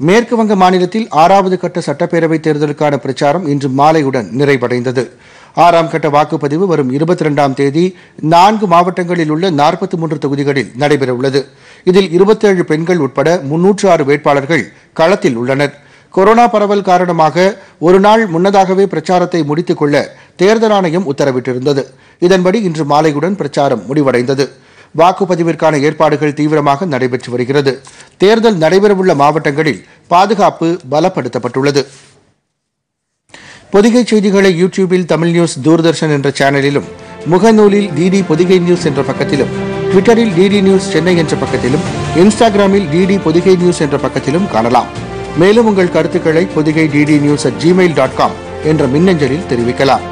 மேற்கு வங்க மாநிலத்தில் ஆறாவது கட்ட சட்டப்பேரவைத் தேர்தலுக்கான பிரச்சாரம் இன்று மாலையுடன் நிறைவடைந்தது ஆறாம் கட்ட வாக்குப்பதிவு வரும் இருபத்தி ரெண்டாம் தேதி நான்கு மாவட்டங்களில் உள்ள நாற்பத்தி மூன்று தொகுதிகளில் நடைபெறவுள்ளது இதில் இருபத்தேழு பெண்கள் உட்பட முன்னூற்று ஆறு வேட்பாளர்கள் களத்தில் உள்ளனர் கொரோனா பரவல் காரணமாக ஒரு நாள் முன்னதாகவே பிரச்சாரத்தை முடித்துக் கொள்ள தேர்தல் ஆணையம் உத்தரவிட்டிருந்தது இதன்படி இன்று மாலையுடன் பிரச்சாரம் முடிவடைந்தது வாக்குப்பதிவிற்கான ஏற்பாடுகள் தீவிரமாக நடைபெற்று வருகிறது தேர்தல் நடைபெறவுள்ள மாவட்டங்களில் பாதுகாப்பு பலப்படுத்தப்பட்டுள்ளது பொதிகை செய்திகளை யூடியூபில் தமிழ் நியூஸ் தூர்தர்ஷன் என்ற சேனலிலும் முகநூலில் டிடி பொதிகை நியூஸ் என்ற பக்கத்திலும் ட்விட்டரில் டிடி நியூஸ் சென்னை என்ற பக்கத்திலும் இன்ஸ்டாகிராமில் டிடி பொதிகை நியூஸ் என்ற பக்கத்திலும் காணலாம் மேலும் உங்கள் கருத்துக்களை Podhigai DD news at Gmail dot com என்ற மின்னஞ்சலில் தெரிவிக்கலாம்